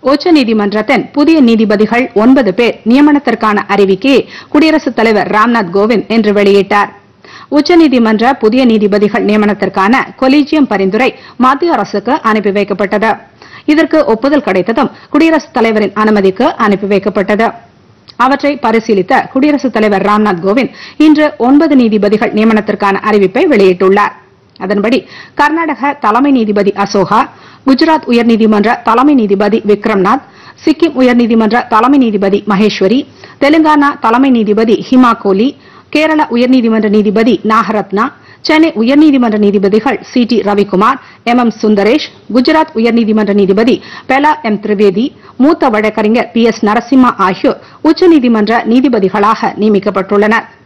உச்சநீதிமன்றத்தின் புதிய நீதிபதிகள் ஒன்பது பேர் நியமனத்திற்கான அறிவிக்கையை குடியரசுத் தலைவர் ராம்நாத் கோவிந்த் இன்று வெளியிட்டார் உச்சநீதிமன்ற புதிய நீதிபதிகள் நியமனத்திற்கான கொலீஜியம் பரிந்துரை மத்திய அரசுக்கு அனுப்பி வைக்கப்பட்டது இதற்கு ஒப்புதல் கிடைத்ததும் குடியரசுத் தலைவரின் அனுமதிக்கு அனுப்பி வைக்கப்பட்டது அவற்றை பரிசீலித்த குடியரசுத் தலைவர் ராம்நாத் கோவிந்த் இன்று ஒன்பது நீதிபதிகள் நியமனத்திற்கான அறிவிப்பை வெளியிட்டுள்ளார் அதன்படி கர்நாடக தலைமை நீதிபதி அசோகா குஜராத் உயர்நீதிமன்ற தலைமை நீதிபதி விக்ரம்நாத் சிக்கிம் உயர்நீதிமன்ற தலைமை நீதிபதி மகேஸ்வரி தெலுங்கானா தலைமை நீதிபதி ஹிமா கோலி கேரள உயர்நீதிமன்ற நீதிபதி நாகரத்னா சென்னை உயர்நீதிமன்ற நீதிபதிகள் C T Ravikumar M M Sundresh Gujarat உயர்நீதிமன்ற நீதிபதி பெலா எம் திரிவேதி மூத்த வழக்கறிஞர் பி எஸ் நரசிம்மா ஆகியோர் உச்சநீதிமன்ற நீதிபதிகளாக நியமிக்கப்பட்டுள்ளனர்